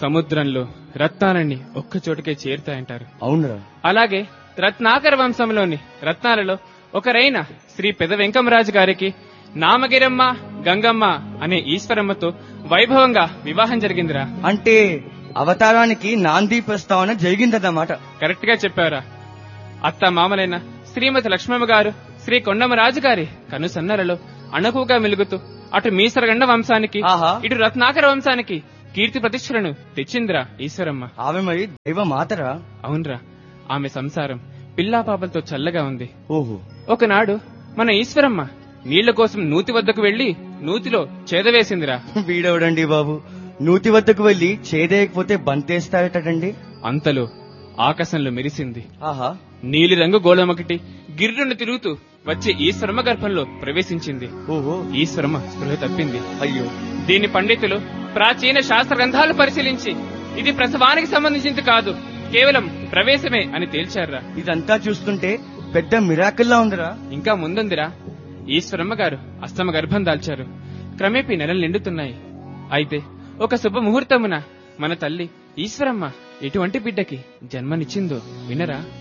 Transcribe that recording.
సముద్రంలో రత్నాలన్నీ ఒక్క చోటుకే చేరుతాయంటారు అవునరా అలాగే రత్నాకర వంశంలోని రత్నాలలో ఒకరైన శ్రీ పెద వెంకమరాజు గారికి నామగిరమ్మ గంగమ్మ అనే ఈశ్వరమ్మతో వైభవంగా వివాహం జరిగిందిరా అంటే అవతారానికి నాంది ప్రస్తావన జరిగిందన్నమాట కరెక్ట్ గా చెప్పారా అత్త మామలైన శ్రీమతి లక్ష్మమ్మ గారు శ్రీ కొండమరాజు గారి కనుసన్నలలో అణకుగా మెలుగుతూ అటు మీసరగండ వంశానికి ఆహా. ఇటు రత్నాకర వంశానికి కీర్తి ప్రతిష్టలను తెచ్చిందిరా ఈశ్వరమ్మ ఆమె మరి దైవ మాతరా అవునరా ఆమె సంసారం పిల్లా పాపలతో చల్లగా ఉంది ఓహో ఒకనాడు మన ఈశ్వరమ్మ నీళ్ల కోసం నూతి వద్దకు వెళ్లి నూతిలో చేదవేసిందిరా వీడవడండి బాబు నూతి వద్దకు వెళ్లి చేదేయకపోతే బంతేస్తారటండి అంతలో ఆకాశంలో మెరిసింది ఆహా నీలి రంగు గోళమొకటి గిర్రును తిరుగుతూ వచ్చి ఈశ్వరమ్మ గర్భంలో ప్రవేశించింది ఓహో ఈశ్వరమ్మ స్పృహ తప్పింది అయ్యో దీని పండితులు ప్రాచీన శాస్త్ర గ్రంథాలు పరిశీలించి ఇది ప్రసవానికి సంబంధించింది కాదు కేవలం ప్రవేశమే అని తేల్చారా ఇదంతా చూస్తుంటే పెద్ద మిరాకిల్లా ఉందిరా ఇంకా ముందుందిరా ఈశ్వరమ్మ గారు అస్తమ గర్భం దాల్చారు క్రమేపీ నెలలు నిండుతున్నాయి అయితే ఒక శుభ ముహూర్తమున మన తల్లి ఈశ్వరమ్మ ఎటువంటి బిడ్డకి జన్మనిచ్చిందో వినరా